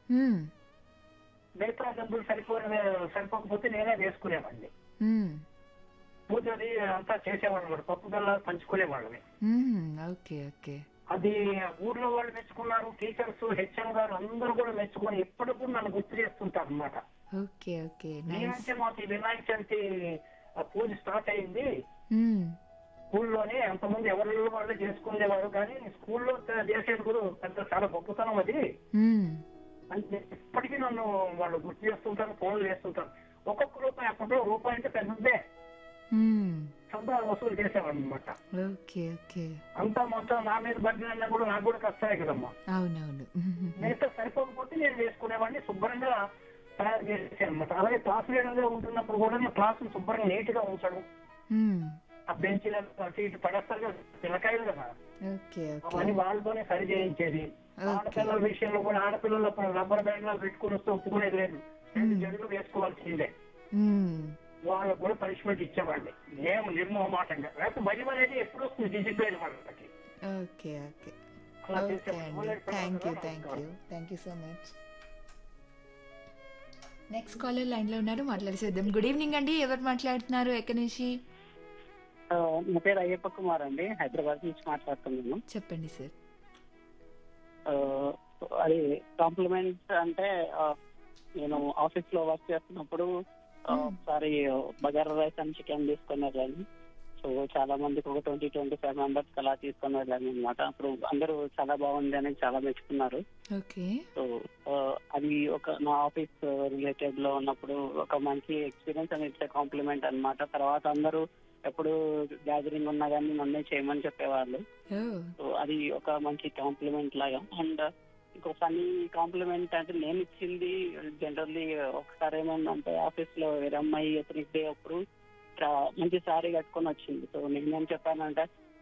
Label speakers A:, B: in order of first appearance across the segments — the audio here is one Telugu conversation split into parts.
A: మ్మ్.
B: మిగతా డబ్బులు సరిపోయిన సరిపోకపోతే నేనే వేసుకునేవాడిని
A: మ్మ్.
B: పూజది అంతా చేసేవాళ్ళం కూడా పప్పు బెల్లాలు పంచుకునేవాళ్ళని
A: మ్మ్. ఓకే ఓకే
B: అది ఊర్లో వాళ్ళు మెచ్చుకున్నారు టీచర్స్ హెచ్ఎం గారు అందరూ కూడా మెచ్చుకొని ఎప్పటికీ కూడా నన్ను గుర్తు చేస్తుంటారు అనమాట
A: ఓకే ఓకే నైస్
B: నేనంటే మాకు ఈ వినాయక చవితి ఆ పూజ స్టార్ట్ అయింది
A: మ్మ్.
B: స్కూల్లోనే అంతమంది ఎవరి వాళ్ళు చేసుకునేవారు కానీ స్కూల్లో చేసేది కూడా పెద్ద చాలా గొప్పతనం అది
A: మ్మ్.
B: అంటే ఇప్పటికీ నన్ను వాళ్ళు గుర్తు చేస్తుంటారు ఫోన్లు చేస్తుంటారు ఒక్కొక్క రూపాయి అప్పట్లో రూపాయి అంటే పెద్దదే
A: మ్మ్.
B: చందా వసూలు చేసేవాడు అనమాట
A: ఓకే ఓకే
B: అంతా మొత్తం నా మీద బడ్జెట్ అన్నా కూడా నాకు కూడా కష్టాలే కదమ్మా
A: అవునవును మ్మ్.
B: మిగతా సరిపోకపోతే నేను వేసుకునేవాడిని శుభ్రంగా తయారు చేసాను అనమాట అలాగే క్లాస్ లీడర్ గా ఉంటున్నప్పుడు కూడా నా క్లాస్ శుభ్రంగా నీట్ గా ఉంచడం
A: మ్మ్.
B: ఆ బెంచీలను అటు ఇటు పడేస్తారు కదా పిల్లకాయలు కదా
A: ఓకే ఓకే
B: అవన్నీ వాళ్ళతోనే సరి చేయించేది
A: Okay.
B: ఆడపిల్లల విషయంలో కూడా ఆడపిల్లలు అప్పుడు రబ్బర్ బ్యాండ్ లో పెట్టుకుని వస్తే ఒప్పుకునేది లేదు రెండు జడులు వేసుకోవాల్సిందే
A: మ్మ్.
B: వాళ్ళకు కూడా పనిష్మెంట్ ఇచ్చేవాడిని మేము నిర్మోహమాటంగా లేకపోతే భయం అనేది ఎప్పుడు వస్తుంది డిసిప్లైన్ వాళ్ళకి
A: ఓకే ఓకే
B: అలా
A: ఓకే
B: చేసేవాడిని.
A: అండి thank you thank you thank you so much next caller లైన్లో ఉన్నారు మాట్లాడేసేద్దాం గుడ్ ఈవినింగ్ అండి ఎవరు మాట్లాడుతున్నారు ఎక్కడి నుంచి
C: ఆ, నా పేరు అయ్యప్ప కుమార్ అండి హైదరాబాద్ నుంచి మాట్లాడుతున్నాను
A: చెప్పండి సార్
C: ఆ, అది కాంప్లిమెంట్ అంటే ఆ, నేను ఆఫీస్ లో వర్క్ చేస్తున్నప్పుడు ఆ, ఒకసారి బగారా రైస్ అండ్ చికెన్ తీసుకొని వెళ్ళాను సో చాలా మందికి ఒక ట్వంటీ ట్వంటీ ఫైవ్ మెంబర్స్ అలా తీసుకొని వెళ్ళాను అనమాట అప్పుడు అందరూ చాలా బాగుంది అని చాలా మెచ్చుకున్నారు
A: ఓకే
C: సో ఆ, అది ఒక నా ఆఫీస్ రిలేటెడ్ లో ఉన్నప్పుడు ఒక మంచి ఎక్స్పీరియన్స్ అని ఇచ్చే కాంప్లిమెంట్ అన్నమాట తర్వాత అందరూ ఎప్పుడు గ్యాదరింగ్ ఉన్నా కానీ నన్నే చేయమని చెప్పేవాళ్ళు
A: ఓ
C: సో అది ఒక మంచి కాంప్లిమెంట్ లాగా అండ్ ఇంకో ఫనీ కాంప్లిమెంట్ అంటే నేను ఇచ్చింది జనరల్లీ ఒకసారి ఏమైందంటే ఆఫీస్ లో వేరే అమ్మాయి ఎత్నిక్ డే అప్పుడు ట్రా- మంచి శారీ కట్టుకొని వచ్చింది సో నేనేం చెప్పానంటే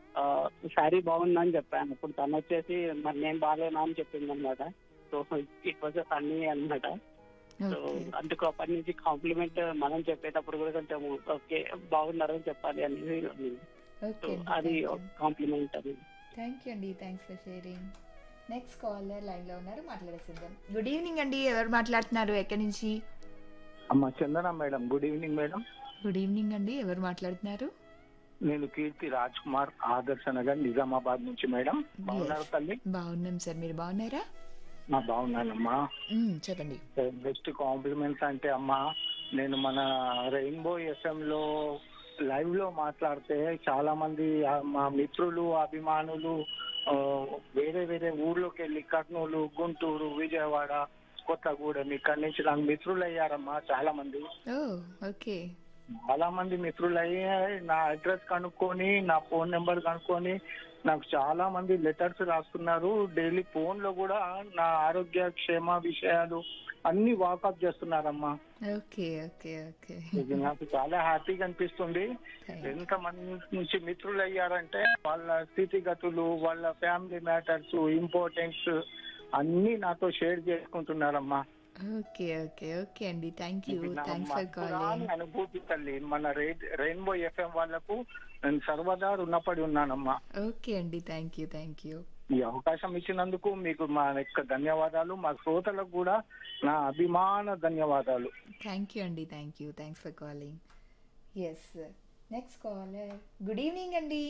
C: శారీ బాగుందని చెప్పాను అప్పుడు తను వచ్చేసి మరి నేను బాగాలేనా అని చెప్పింది అనమాట సో ఇట్ వాజ్ ఫన్నీ అన్నమాట సో
A: ఓకే
C: అందుకు అప్పటి నుంచి కాంప్లిమెంట్ మనం చెప్పేటప్పుడు కూడా కొంచెం ఓకే బాగున్నారని చెప్పాలి అనేది ఉంది. సో
A: ఓకే
C: అది కాంప్లిమెంట్ అది
A: థ్యాంక్ యూ అండి thanks for sharing next caller లైన్లో ఉన్నారు మాట్లాడేసేద్దాం గుడ్ ఈవినింగ్ అండి ఎవరు మాట్లాడుతున్నారు ఎక్కడి నుంచి
D: అమ్మ Chandana madam good evening madam
A: good evening అండి ఎవరు మాట్లాడుతున్నారు
D: నేను కీర్తి రాజ్ కుమార్ ఆదర్శ నగర్ నిజామాబాద్ నుంచి మేడం బాగున్నారు తల్లి
A: బాగున్నాం సార్ మీరు బాగున్నారా
D: నా బాగున్నానమ్మా
A: మ్మ్, చెప్పండి
D: బెస్ట్ కాంప్లిమెంట్స్ అంటే అమ్మా నేను మన రెయిన్బో ఎఫ్ఎం లో లైవ్ లో మాట్లాడితే చాలా మంది ఆ, మా మిత్రులు అభిమానులు ఆ, వేరే వేరే ఊర్లోకి వెళ్ళి కర్నూలు గుంటూరు విజయవాడ కొత్తగూడెం ఇక్కడి నుంచి నాకు మిత్రులు అయ్యారమ్మా చాలా మంది
A: ఓ ఓకే
D: చాలా మంది మిత్రులు అయ్యి నా అడ్రస్ కనుక్కొని నా ఫోన్ నెంబర్ కనుక్కొని నాకు చాలా మంది లెటర్స్ రాస్తున్నారు డైలీ ఫోన్ లో కూడా నా ఆరోగ్య క్షేమ విషయాలు అన్ని వాకప్ చేస్తున్నారమ్మా
A: ఓకే ఓకే ఓకే
D: ఇది నాకు చాలా హ్యాపీగా అనిపిస్తుంది ఎంత మంది నుంచి మిత్రులు అయ్యారంటే వాళ్ళ స్థితిగతులు వాళ్ళ ఫ్యామిలీ మ్యాటర్స్ ఇంపార్టెన్స్ అన్ని నాతో షేర్ చేసుకుంటున్నారమ్మా
A: ఓకే ఓకే ఓకే అండి థ్యాంక్ యూ
D: ఇది నా
A: థ్యాంక్స్ ఫర్
D: మక్కురాని
A: కాలింగ్
D: అనుభూతి తల్లి మన రే- రెయిన్బో ఎఫ్ఎం వాళ్ళకు నేను సర్వదా రుణపడి ఉన్నానమ్మా
A: ఓకే అండి థ్యాంక్ యూ థ్యాంక్ యూ
D: ఈ అవకాశం ఇచ్చినందుకు మీకు మా యొక్క ధన్యవాదాలు మా శ్రోతలకు కూడా నా అభిమాన ధన్యవాదాలు
A: థ్యాంక్ యూ అండి thank you thanks for calling yes next caller good evening అండి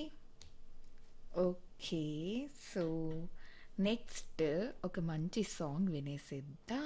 A: ఓకే సో నెక్స్ట్ ఒక మంచి సాంగ్ వినేసేద్దాం